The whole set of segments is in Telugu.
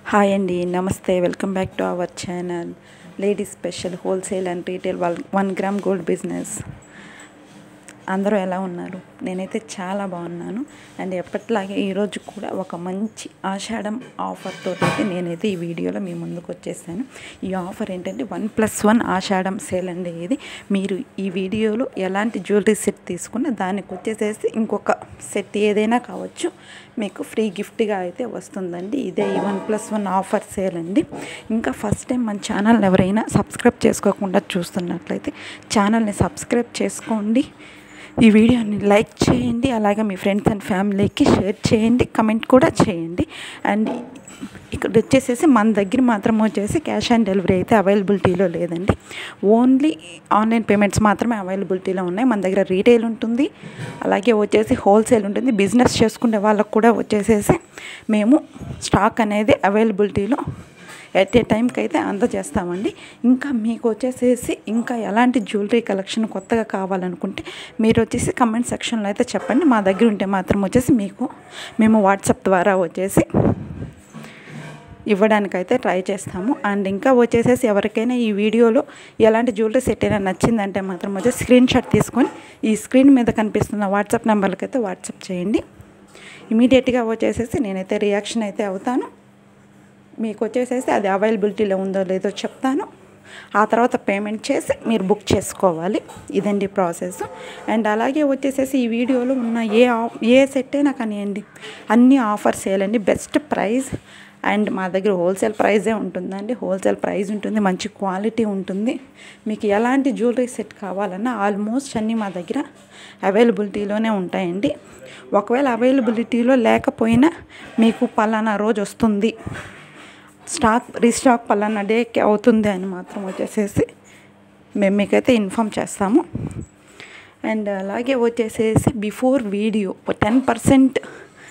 హాయ్ అండి నమస్తే welcome back to our channel ladies special wholesale and retail one gram gold business అందరూ ఎలా ఉన్నారు నేనైతే చాలా బాగున్నాను అండ్ ఎప్పటిలాగే ఈరోజు కూడా ఒక మంచి ఆషాఢం ఆఫర్ తోటి అయితే నేనైతే ఈ వీడియోలో మీ ముందుకు వచ్చేసాను ఈ ఆఫర్ ఏంటంటే one plus one Ashadham sale అండి ఇది మీరు ఈ వీడియోలో ఎలాంటి జ్యువెలరీ సెట్ తీసుకున్నా దానికి వచ్చేసేసి ఇంకొక సెట్ ఏదైనా కావచ్చు మీకు ఫ్రీ గిఫ్ట్గా అయితే వస్తుందండి ఇదే ఈ one plus one offer sale అండి ఇంకా ఫస్ట్ టైం మన ఛానల్ ఎవరైనా సబ్స్క్రైబ్ చేసుకోకుండా చూస్తున్నట్లయితే ఛానల్ని సబ్స్క్రైబ్ చేసుకోండి ఈ వీడియోని లైక్ చేయండి అలాగే మీ ఫ్రెండ్స్ అండ్ ఫ్యామిలీకి షేర్ చేయండి కమెంట్ కూడా చేయండి అండ్ ఇక్కడ వచ్చేసేసి మన దగ్గర మాత్రం వచ్చేసి క్యాష్ ఆన్ డెలివరీ అయితే అవైలబిలిటీలో లేదండి ఓన్లీ ఆన్లైన్ పేమెంట్స్ మాత్రమే అవైలబిలిటీలో ఉన్నాయి మన దగ్గర రీటైల్ ఉంటుంది అలాగే వచ్చేసి హోల్సేల్ ఉంటుంది బిజినెస్ చేసుకునే వాళ్ళకు కూడా వచ్చేసేసి మేము స్టాక్ అనేది అవైలబిలిటీలో ఎట్ ఏ టైంకి అయితే అందజేస్తామండి ఇంకా మీకు వచ్చేసేసి ఇంకా ఎలాంటి జ్యువెలరీ కలెక్షన్ కొత్తగా కావాలనుకుంటే మీరు వచ్చేసి కమెంట్ సెక్షన్లో అయితే చెప్పండి మా దగ్గర ఉంటే మాత్రం వచ్చేసి మీకు మేము వాట్సాప్ ద్వారా వచ్చేసి ఇవ్వడానికైతే ట్రై చేస్తాము అండ్ ఇంకా వచ్చేసేసి ఎవరికైనా ఈ వీడియోలో ఎలాంటి జ్యువెలరీ సెట్ అయినా నచ్చిందంటే మాత్రం వచ్చి స్క్రీన్ షాట్ తీసుకొని ఈ స్క్రీన్ మీద కనిపిస్తున్న వాట్సాప్ నెంబర్కి అయితే వాట్సాప్ చేయండి ఇమీడియట్గా వచ్చేసేసి నేనైతే రియాక్షన్ అయితే అవుతాను మీకు వచ్చేసేసి అది అవైలబిలిటీలో ఉందో లేదో చెప్తాను ఆ తర్వాత పేమెంట్ చేసి మీరు బుక్ చేసుకోవాలి ఇదండి ప్రాసెస్ అండ్ అలాగే వచ్చేసేసి ఈ వీడియోలో ఉన్న ఏ ఏ సెట్ అయినా కానివ్వండి అన్ని ఆఫర్స్ వేయాలండి బెస్ట్ ప్రైస్ అండ్ మా దగ్గర హోల్సేల్ ప్రైజే ఉంటుందండి హోల్సేల్ ప్రైస్ ఉంటుంది మంచి క్వాలిటీ ఉంటుంది మీకు ఎలాంటి జ్యువెలరీ సెట్ కావాలన్నా ఆల్మోస్ట్ అన్నీ మా దగ్గర అవైలబిలిటీలోనే ఉంటాయండి ఒకవేళ అవైలబిలిటీలో లేకపోయినా మీకు పలానా రోజు వస్తుంది స్టాక్ రీస్టాక్ పలానా డేకి అవుతుంది అని మాత్రం వచ్చేసేసి మేము మీకైతే ఇన్ఫామ్ చేస్తాము అండ్ అలాగే వచ్చేసేసి before video ten percent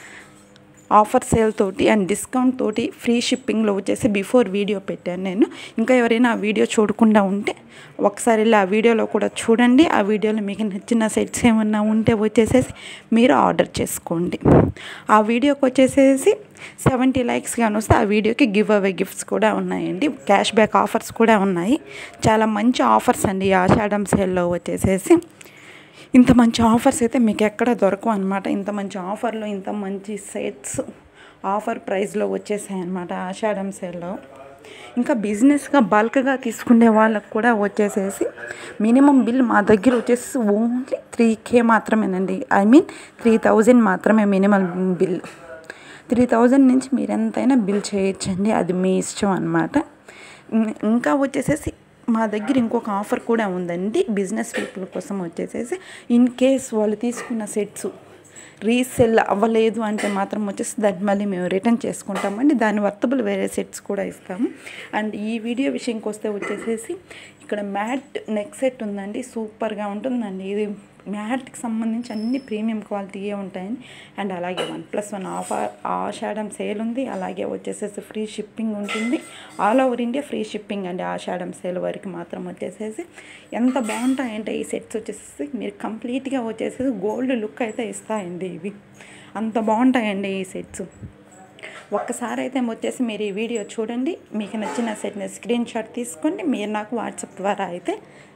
offer sale తోటి అండ్ డిస్కౌంట్ తోటి ఫ్రీ షిప్పింగ్లో వచ్చేసి బిఫోర్ వీడియో పెట్టాను నేను ఇంకా ఎవరైనా ఆ వీడియో చూడకుండా ఉంటే ఒకసారి వెళ్ళి ఆ వీడియోలో కూడా చూడండి ఆ వీడియోలో మీకు నచ్చిన సెట్స్ ఏమన్నా ఉంటే వచ్చేసేసి మీరు ఆర్డర్ చేసుకోండి ఆ వీడియోకి వచ్చేసేసి సెవెంటీ లైక్స్ కానీ వస్తే ఆ వీడియోకి గివ్ అవే గిఫ్ట్స్ కూడా ఉన్నాయండి క్యాష్ బ్యాక్ ఆఫర్స్ కూడా ఉన్నాయి చాలా మంచి ఆఫర్స్ అండి ఈ ఆషాఢం సేల్లో వచ్చేసేసి ఇంత మంచి ఆఫర్స్ అయితే మీకు ఎక్కడ దొరకవు అనమాట ఇంత మంచి ఆఫర్లో ఇంత మంచి సెట్స్ ఆఫర్ ప్రైస్లో వచ్చేసాయి అనమాట ఆషాఢం సేల్లో ఇంకా బిజినెస్గా బల్క్గా తీసుకునే వాళ్ళకు కూడా వచ్చేసేసి మినిమం బిల్ మా దగ్గర వచ్చేసి ఓన్లీ త్రీ కే మాత్రమేనండి ఐ మీన్ త్రీ థౌజండ్ మాత్రమే మినిమం బిల్ త్రీ థౌజండ్ నుంచి మీరు ఎంతైనా బిల్ చేయొచ్చండి అది మీ ఇష్టం అనమాట ఇంకా వచ్చేసేసి మా దగ్గర ఇంకొక ఆఫర్ కూడా ఉందండి బిజినెస్ పీపుల్ కోసం వచ్చేసేసి ఇన్ కేస్ వాళ్ళు తీసుకున్న సెట్స్ రీసెల్ అవ్వలేదు అంటే మాత్రం వచ్చేసి దాన్ని మళ్ళీ మేము రిటర్న్ చేసుకుంటామండి దాని వర్తబుల్ వేరే సెట్స్ కూడా ఇస్తాము అండ్ ఈ వీడియో విషయంకి వస్తే వచ్చేసేసి ఇక్కడ మ్యాట్ నెక్ సెట్ ఉందండి సూపర్గా ఉంటుందండి ఇది మ్యాట్కి సంబంధించి అన్ని ప్రీమియం క్వాలిటీయే ఉంటాయండి అండ్ అలాగే one plus one offer Ashadham sale ఉంది అలాగే వచ్చేసేసి ఫ్రీ షిప్పింగ్ ఉంటుంది all over India free shipping అండి ఆషాఢం సేల్ వరకు మాత్రం వచ్చేసేసి ఎంత బాగుంటాయంటే ఈ సెట్స్ వచ్చేసి మీరు కంప్లీట్గా వచ్చేసేసి గోల్డ్ లుక్ అయితే ఇస్తాయండి ఇవి అంత బాగుంటాయండి ఈ సెట్స్ ఒక్కసారి అయితే వచ్చేసి మీరు ఈ వీడియో చూడండి మీకు నచ్చిన సెట్ని స్క్రీన్ షాట్ తీసుకోండి మీరు నాకు వాట్సాప్ ద్వారా అయితే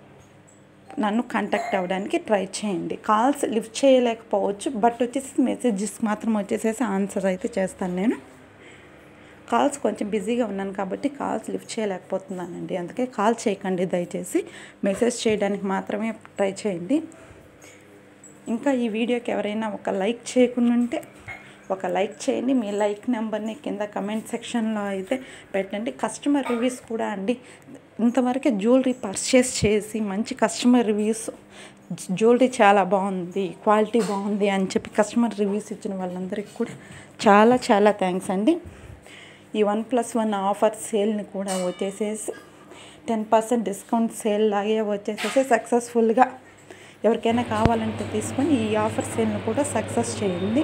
నన్ను కాంటాక్ట్ అవ్వడానికి ట్రై చేయండి కాల్స్ లిఫ్ట్ చేయలేకపోవచ్చు బట్ వచ్చేసి మెసేజెస్ మాత్రం వచ్చేసేసి ఆన్సర్ అయితే చేస్తాను నేను కాల్స్ కొంచెం బిజీగా ఉన్నాను కాబట్టి కాల్స్ లిఫ్ట్ చేయలేకపోతున్నానండి అందుకే కాల్ చేయకండి దయచేసి మెసేజ్ చేయడానికి మాత్రమే ట్రై చేయండి ఇంకా ఈ వీడియోకి ఎవరైనా ఒక లైక్ చేయకుండా ఉంటే ఒక లైక్ చేయండి మీ లైక్ నెంబర్ని కింద కమెంట్ సెక్షన్లో అయితే పెట్టండి కస్టమర్ రివ్యూస్ కూడా అండి ఇంతవరకే జ్యువెలరీ పర్చేస్ చేసి మంచి కస్టమర్ రివ్యూస్ జ్యువెలరీ చాలా బాగుంది క్వాలిటీ బాగుంది అని చెప్పి కస్టమర్ రివ్యూస్ ఇచ్చిన వాళ్ళందరికీ కూడా చాలా చాలా థ్యాంక్స్ అండి ఈ వన్ ప్లస్ వన్ ఆఫర్ సేల్ని కూడా వచ్చేసేసి టెన్ పర్సెంట్ డిస్కౌంట్ సేల్ లాగే వచ్చేసేసి సక్సెస్ఫుల్గా ఎవరికైనా కావాలంటే తీసుకొని ఈ ఆఫర్ సేల్ని కూడా సక్సెస్ చేయండి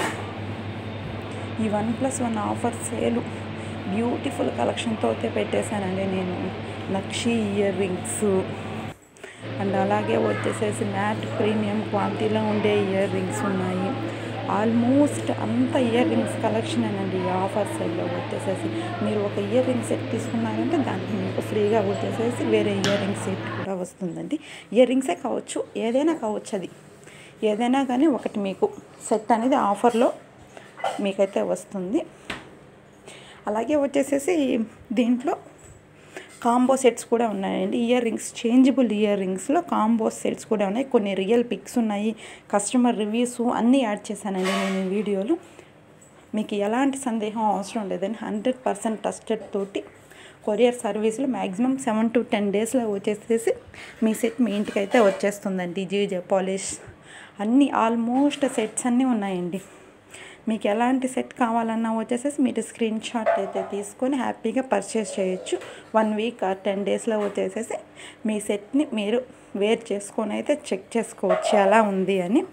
ఈ one plus one offer sale beautiful కలెక్షన్తో అయితే పెట్టేశానండి నేను నక్షి ఇయర్ రింగ్స్ అండ్ అలాగే వచ్చేసేసి మ్యాట్ ప్రీమియం క్వాలిటీలో ఉండే ఇయర్ రింగ్స్ ఉన్నాయి ఆల్మోస్ట్ అంత ఇయర్ రింగ్స్ కలెక్షన్ అండి ఈ ఆఫర్ సైడ్లో వచ్చేసేసి మీరు ఒక ఇయర్ రింగ్ సెట్ తీసుకున్నారంటే దానికి మీకు ఫ్రీగా వచ్చేసేసి వేరే ఇయర్ రింగ్ సెట్ కూడా వస్తుందండి ఇయర్ రింగ్సే కావచ్చు ఏదైనా కావచ్చు అది ఏదైనా కానీ ఒకటి మీకు సెట్ అనేది ఆఫర్లో మీకైతే వస్తుంది అలాగే వచ్చేసేసి దీంట్లో కాంబో సెట్స్ కూడా ఉన్నాయండి ఇయర్ రింగ్స్ చేంజబుల్ ఇయర్ రింగ్స్లో కాంబో సెట్స్ కూడా ఉన్నాయి కొన్ని రియల్ పిక్స్ ఉన్నాయి కస్టమర్ రివ్యూస్ అన్నీ యాడ్ చేశానండి నేను ఈ వీడియోలో మీకు ఎలాంటి సందేహం అవసరం లేదండి హండ్రెడ్ పర్సెంట్ ట్రస్టెడ్ తోటి కొరియర్ సర్వీస్లో మ్యాక్సిమం సెవెన్ టు టెన్ డేస్లో వచ్చేసేసి మీ సెట్ మీ ఇంటికి అయితే వచ్చేస్తుందండి జీజే పాలిష్ అన్నీ ఆల్మోస్ట్ సెట్స్ అన్నీ ఉన్నాయండి మీకు ఎలాంటి సెట్ కావాలన్నా వచ్చేసేసి మీరు స్క్రీన్ షాట్ అయితే తీసుకొని హ్యాపీగా పర్చేస్ చేయొచ్చు వన్ వీక్ ఆర్ టెన్ డేస్లో వచ్చేసేసి మీ సెట్ని మీరు వేర్ చేసుకొని అయితే చెక్ చేసుకోవచ్చు ఎలా ఉంది అని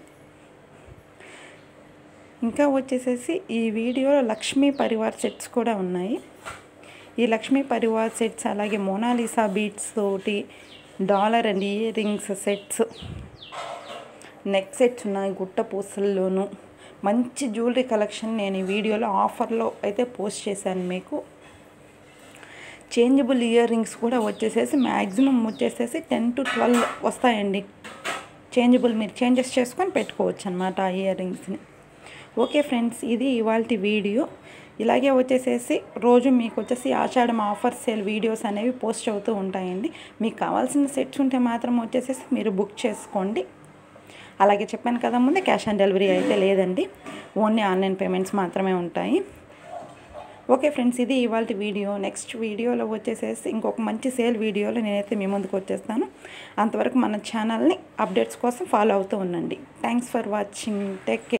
ఇంకా వచ్చేసేసి ఈ వీడియోలో లక్ష్మీ పరివార్ సెట్స్ కూడా ఉన్నాయి ఈ లక్ష్మీ పరివార్ సెట్స్ అలాగే మోనాలిసా బీట్స్ తోటి dollar and earrings sets neck sets ఉన్నాయి గుట్ట పూసల్లోనూ మంచి జ్యువెలరీ కలెక్షన్ నేను ఈ వీడియోలో ఆఫర్లో అయితే పోస్ట్ చేశాను మీకు చేంజబుల్ ఇయర్ రింగ్స్ కూడా వచ్చేసేసి మ్యాక్సిమం వచ్చేసేసి టెన్ టు ట్వెల్వ్ వస్తాయండి చేంజబుల్ మీరు చేంజెస్ చేసుకొని పెట్టుకోవచ్చు అనమాట ఆ ఇయర్ రింగ్స్ని ఓకే ఫ్రెండ్స్ ఇది ఇవాళ వీడియో ఇలాగే వచ్చేసేసి రోజు మీకు వచ్చేసి ఆషాఢం ఆఫర్ సేల్ వీడియోస్ అనేవి పోస్ట్ అవుతూ ఉంటాయండి మీకు కావాల్సిన సెట్స్ ఉంటే మాత్రం వచ్చేసేసి మీరు బుక్ చేసుకోండి అలాగే చెప్పాను కదా ముందే క్యాష్ ఆన్ డెలివరీ అయితే లేదండి ఓన్లీ ఆన్లైన్ పేమెంట్స్ మాత్రమే ఉంటాయి ఓకే ఫ్రెండ్స్ ఇది ఇవాళ వీడియో నెక్స్ట్ వీడియోలో వచ్చేసేసి ఇంకొక మంచి సేల్ వీడియోలో నేనైతే మీ ముందుకు వచ్చేస్తాను అంతవరకు మన ఛానల్ని అప్డేట్స్ కోసం ఫాలో అవుతూ ఉండండి thanks for watching take care